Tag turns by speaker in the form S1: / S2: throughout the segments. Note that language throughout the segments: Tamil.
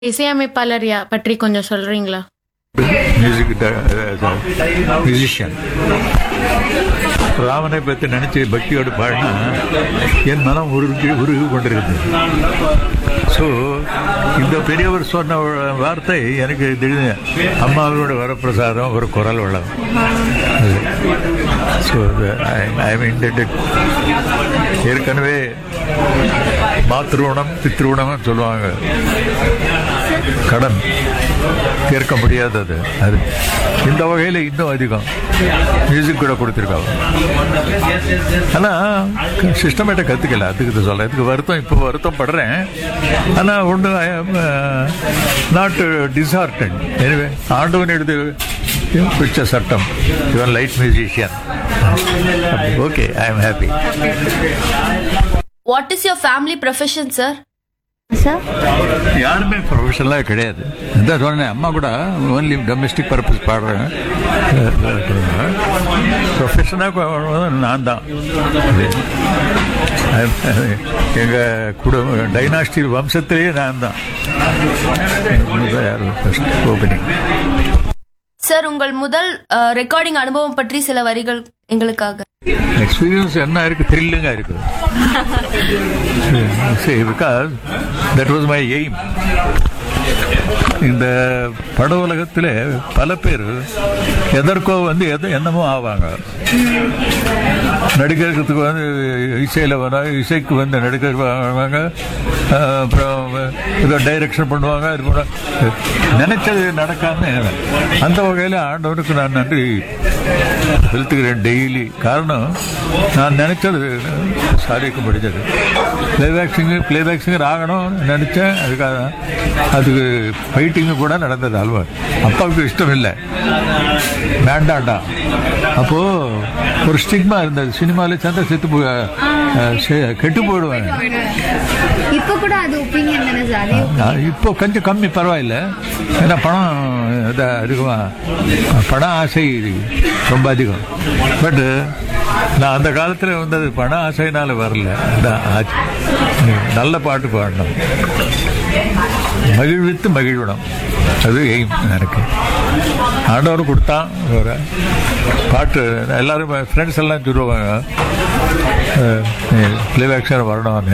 S1: இசையமைப்பாளர் யா- பற்றி கொஞ்சம் சொல்றீங்களா
S2: மியூசிக் மியூசிஷியன் ராமனை பற்றி நினைச்சு பக்தியோடு பாடினா என் மனம் உருகி உருகி கொண்டிருக்குது ஸோ இந்த பெரியவர் சொன்ன வார்த்தை எனக்கு திடீர்னு அம்மாவோட வரப்பிரசாதம் ஒரு குரல் வளம் ஸோ ஐ இன்டென்டட் ஏற்கனவே மாத்ருவணம் பித்ருவணம் சொல்லுவாங்க கடன் தீர்க்க முடியாதது அது இந்த வகையில் இன்னும் அதிகம் மியூசிக் கூட கொடுத்துருக்காங்க ஆனால் சிஸ்டமேட்டை கற்றுக்கல அதுக்கு இது சொல்ல இதுக்கு வருத்தம் இப்போ வருத்தம் படுறேன் ஆனால் ஒன்று ஐ ஆம் நாட் டிசார்டன் எனவே ஆண்டவன் எடுத்து பிடிச்ச சட்டம் இவன் light musician okay I am happy
S3: what is your family profession sir
S4: sir
S2: யாருமே ப்ரொஃபஷனலாக கிடையாது அதான் சொன்னேன் அம்மா கூட ஓன்லி டொமஸ்டிக் பர்பஸ் பாடுறேன் ப்ரொஃபஷனாக நான் தான் எங்கள் குடும்ப டைனாஸ்டி வம்சத்திலேயே நான் தான் ஓப்பனிங்
S3: சார் உங்கள் முதல் ரெக்கார்டிங் அனுபவம் பற்றி சில வரிகள் எங்களுக்காக
S2: எக்ஸ்பீரியன்ஸ் என்ன இருக்கு த்ரில்லிங்கா இருக்கு because that was my aim இந்த பட உலகத்தில் பல பேர் எதற்கோ வந்து எது என்னமோ ஆவாங்க நடிக்கிறதுக்கு வந்து இசையில் வர இசைக்கு வந்து நடிகர் வருவாங்க அஹ் அப்புறம் ஏதோ டைரக்ஷன் பண்ணுவாங்க இது பண்ண நினைச்சது நடக்காம அந்த வகையில் ஆண்டவனுக்கு நான் நன்றி செலுத்துகிறேன் டெய்லி காரணம் நான் நினைச்சது சாதிக்க முடிஞ்சது பிளேபேக் சிங்கர் பிளேபேக் சிங்கர் ஆகணும் நினைச்சேன் அதுக்காக அதுக்கு ஃபைட்டிங்கு கூட நடந்தது அல்வா அப்பாவுக்கு இஷ்டம் இல்லை வேண்டாண்டா அப்போ ஒரு ஸ்டிக்மா இருந்தது சினிமாவில் சேர்ந்தா செத்து போய் அஹ், செ- கெட்டு போயிடுவாங்க
S4: இப்போ கூட அது ஒப்பீனியன் தானே சார் அதே
S2: நான் இப்போ கொஞ்சம் கம்மி பரவாயில்ல ஏன்னா பணம் இது அதிகமா பண ஆசை ரொம்ப அதிகம் பட் நான் அந்த காலத்தில் வந்தது பண ஆசைனால வரல அதான் ஆச்சு. நல்ல பாட்டு பாடணும் மகிழ்வித்து மகிழ்விடும் அது எய்ம் எனக்கு ஆண்டவர் கொடுத்தான் ஒரு பாட்டு எல்லாரும் ஃப்ரெண்ட்ஸ் எல்லாம் சொல்லுவாங்க பிளேபேக்ஷன் வரணும்னு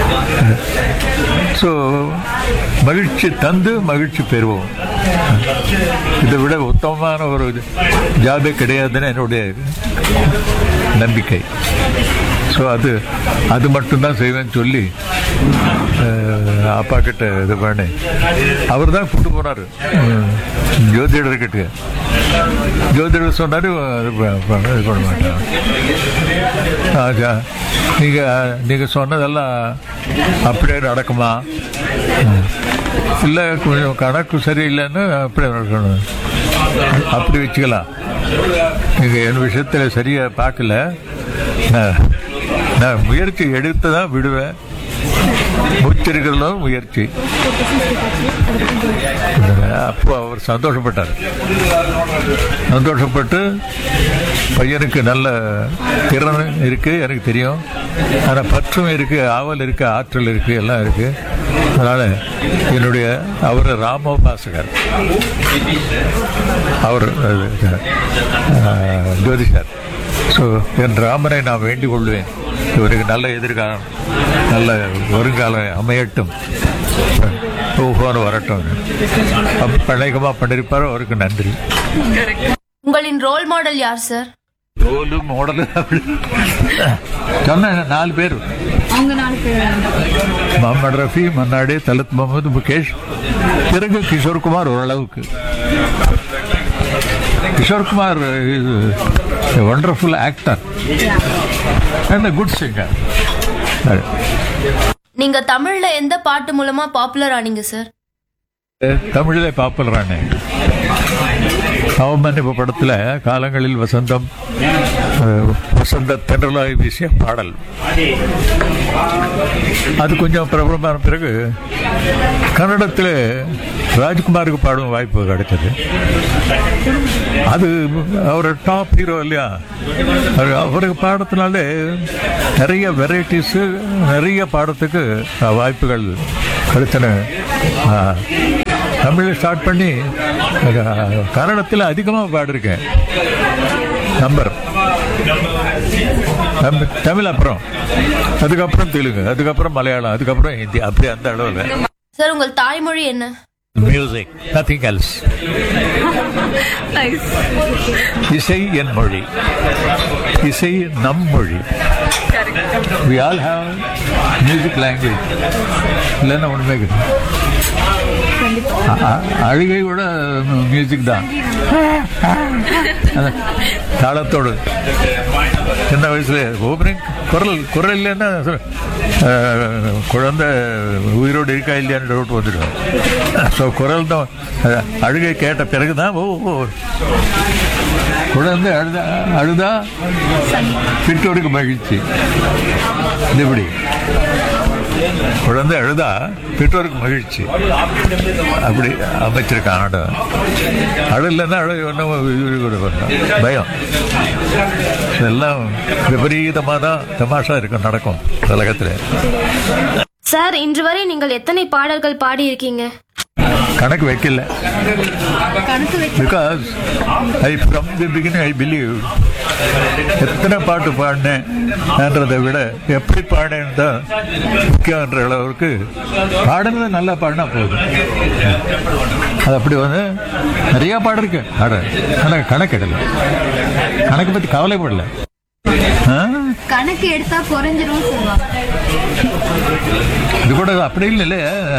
S2: ஸோ மகிழ்ச்சி தந்து மகிழ்ச்சி பெறுவோம் இதை விட உத்தமமான ஒரு ஜாபே கிடையாதுன்னு என்னுடைய நம்பிக்கை ஸோ அது அது மட்டும்தான் செய்வேன்னு சொல்லி அஹ், அப்பா கிட்ட இது பண்ணி அவர் தான் கூட்டு போனார் ஜோதிடர்கிட்ட ஜோதிடர் சொன்னாரு அது ப- ப- இது பண்ண மாட்டான் ஆச்சா நீங்க நீங்க சொன்னதெல்லாம் அப்படியே நடக்குமா ம். இல்ல கொஞ்சம் கணக்கு சரியில்லைன்னு அப்படியே நடக்கணும் அப்படி வச்சுக்கலாம் நீங்க என் விஷயத்துல சரியா பார்க்கல நான் நான் முயற்சி எடுத்து தான் விடுவேன் முச்சிருக்கிறதும் முயற்சி அப்போ அவர் சந்தோஷப்பட்டார் சந்தோஷப்பட்டு பையனுக்கு நல்ல திறன் இருக்கு எனக்கு தெரியும் ஆனால் பற்றும் இருக்கு ஆவல் இருக்கு ஆற்றல் இருக்கு எல்லாம் இருக்கு அதனால என்னுடைய அவர் ராமோபாசகர் அவர் அஹ், ஜோதிஷர் ஸோ என் ராமனை நான் வேண்டிக் கொள்வேன் இவருக்கு நல்ல எதிர்காலம் நல்ல வருங்காலம் அமையட்டும் ஓஹோன்னு வரட்டும் பழகமாக பண்ணிருப்பாரோ அவருக்கு நன்றி
S3: உங்களின் ரோல் மாடல் யார் சார்
S2: ரோலு மாடலு சொன்ன நாலு பேர்
S4: அவங்க நாலு பேர்
S2: முகமது ரஃபி மன்னாடி தலத் முகமது முகேஷ் பிறகு கிஷோர் குமார் ஓரளவுக்கு Kishore Kumar wonderful actor and good singer
S3: நீங்க தமிழ்ல எந்த பாட்டு மூலமா பாப்புலர் ஆனீங்க சார்
S2: தமிழிலே பாப்புலரானே அவமன்னிப்பு படத்தில் காலங்களில் வசந்தம் அஹ், வசந்த தென்றலாய் வீசிய பாடல் அது கொஞ்சம் பிரபலமான பிறகு கன்னடத்தில் ராஜ்குமாருக்கு பாடும் வாய்ப்பு கிடைச்சது அது அவர் டாப் ஹீரோ இல்லையா அவர் அவருக்கு பாடத்தினாலே நிறைய வெரைட்டிஸு நிறைய பாடத்துக்கு அஹ், வாய்ப்புகள் கிடைத்தன அஹ், தமிழில் ஸ்டார்ட் பண்ணி அஹ், கன்னடத்தில் அதிகமாக பாடிருக்கேன் நம்பர் தமிழ் தமிழ் அப்புறம் அதுக்கப்புறம் தெலுங்கு அதுக்கப்புறம் மலையாளம் அதுக்கப்புறம் ஹிந்தி அப்படி அந்த அளவில்
S3: சார் உங்கள் தாய்மொழி என்ன
S2: மியூசிக் நத்திங் எல்ஸ் இசை என் மொழி இசை நம் மொழி we all have music language இல்லைன்னா ஒன்றுமே கிடையாது அ- அ- அழுகை கூட மியூசிக் தான் அதான் தாளத்தோடு சின்ன வயசுல ஓப்பனிங் குரல் குரல் இல்லைன்னா அஹ், குழந்தை உயிரோடு இருக்கா இல்லையான்னு டவுட் வந்துடும் ஸோ குரல் தான் அஹ், அழுகை கேட்ட பிறகு தான் ஓ ஓ குழந்தை அழுதா அழுதா பெற்றோருக்கு மகிழ்ச்சி இது எப்படி குழந்தை அழுதா பெற்றோருக்கு மகிழ்ச்சி அப்படி அமைச்சிருக்கான் ஆண்டவன் அழலைன்னா அழகு ஒன்றும் இது கூட பண்ணலாம் பயம் இதெல்லாம் விபரீதமாக தான் தமாஷா இருக்கும் நடக்கும் உலகத்தில்
S5: சார் இன்று வரை நீங்கள் எத்தனை பாடல்கள் பாடியிருக்கீங்க
S2: கணக்கு வைக்கல
S4: கணக்கு வச்சு
S2: because I from the beginning I believe எத்தனை பாட்டு பாடினேன்றதை விட எப்படி பாடினேன்னு தான் முக்கியன்ற அளவுக்கு பாடுனது நல்லா பாடினா போதும் அது அப்படி வந்து நிறைய பாடிருக்கேன் ஆட ஆனால் கணக்கிடல கணக்கு பற்றி கவலைப்படல ஆ?
S4: கணக்கு எடுத்தா குறைஞ்சிரும் சொல்லுவாங்க
S2: இது கூட அப்படி இல்லை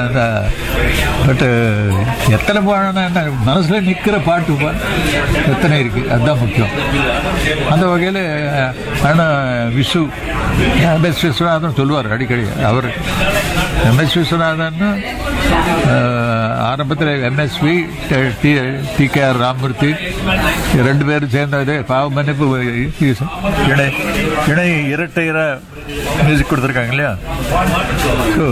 S2: பட்டு எத்தனை பாடினா என்ன மனசுல நிற்கிற பாட்டு பா எத்தனை இருக்கு அதுதான் முக்கியம் அந்த வகையில் ஆனால் விசு எம்எஸ் விஸ்வநாதன் சொல்லுவார் அடிக்கடி அவர் எம்எஸ் விஸ்வநாதன் ஆரம்பத்தில் MSV T T K R Ramamurthy ரெண்டு பேரும் சேர்ந்தது பாவ மன்னிப்பு இணை இணை இரட்டையர மியூசிக் கொடுத்துருக்காங்க இல்லையா ஸோ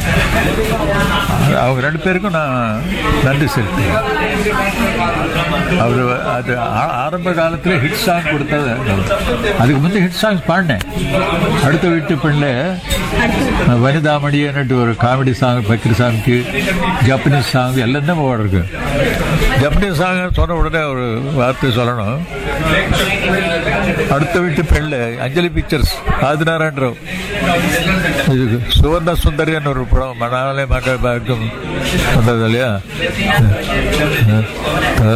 S2: அவங்க ரெண்டு பேருக்கும் நான் நன்றி செலுத்தேன் அவர் அது ஆ- ஆரம்ப காலத்தில் ஹிட் சாங் கொடுத்தது அதுக்கு முந்தைய ஹிட் சாங்ஸ் பாடினேன் அடுத்த வீட்டு பெண்ணில் வனிதாமணியன்ட்டு ஒரு காமெடி சாங் பக்ரி சாங்க்கு ஜப்பனீஸ் சாங் எல்லாம் தான் பாடிருக்கு ஜப்பனீஸ் சாங் சொன்ன உடனே ஒரு வார்த்தை சொல்லணும் அடுத்த வீட்டு பெண்ணில் அஞ்சலி பிக்சர்ஸ் ஆதினாராயண ராவ் இது சுவர்ண சுந்தரின்னு ஒரு படம் மணாலே மகள் பாக்கும் வந்தது இல்லையா